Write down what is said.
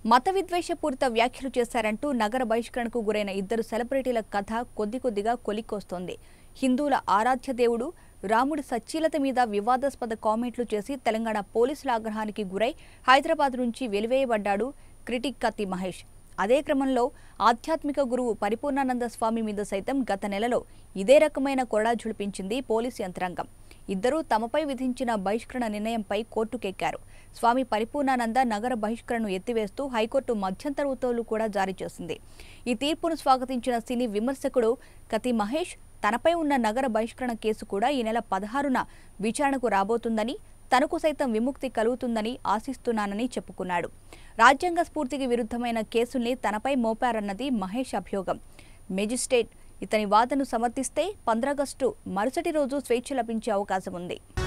మత విద్వేషపూరిత వ్యాఖ్యలు చేశారంటూ నగర బహిష్కరణకు గురైన ఇద్దరు సెలబ్రిటీల కథ కొద్ది కొద్దిగా కొలిక్కొస్తోంది హిందువుల ఆరాధ్య దేవుడు రాముడి సచ్చీలత మీద వివాదాస్పద కామెంట్లు చేసి తెలంగాణ పోలీసుల ఆగ్రహానికి గురై హైదరాబాద్ నుంచి వెలివేయబడ్డాడు క్రిటిక్ కత్తి మహేష్ అదే క్రమంలో ఆధ్యాత్మిక గురువు పరిపూర్ణానంద స్వామి మీద సైతం గత నెలలో ఇదే రకమైన కొరడా జుడిపించింది పోలీసు యంత్రాంగం ఇద్దరూ తమపై విధించిన బహిష్కరణ నిర్ణయంపై కోర్టుకెక్కారు స్వామి పరిపూర్ణానంద నగర బహిష్కరణను ఎత్తివేస్తూ హైకోర్టు మధ్యంతర ఉత్తర్వులు కూడా జారీ చేసింది ఈ తీర్పును స్వాగతించిన సినీ విమర్శకుడు కతి మహేష్ తనపై ఉన్న నగర బహిష్కరణ కేసు కూడా ఈ నెల పదహారున విచారణకు రాబోతుందని తనకు సైతం విముక్తి కలుగుతుందని ఆశిస్తున్నానని చెప్పుకున్నాడు రాజ్యాంగ స్ఫూర్తికి విరుద్ధమైన కేసుల్ని తనపై మోపారన్నది మహేష్ అభియోగం మెజిస్ట్రేట్ ఇతని వాదనను సమర్థిస్తే పంద్రాగస్టు మరుసటి రోజు స్వేచ్ఛ లభించే అవకాశం ఉంది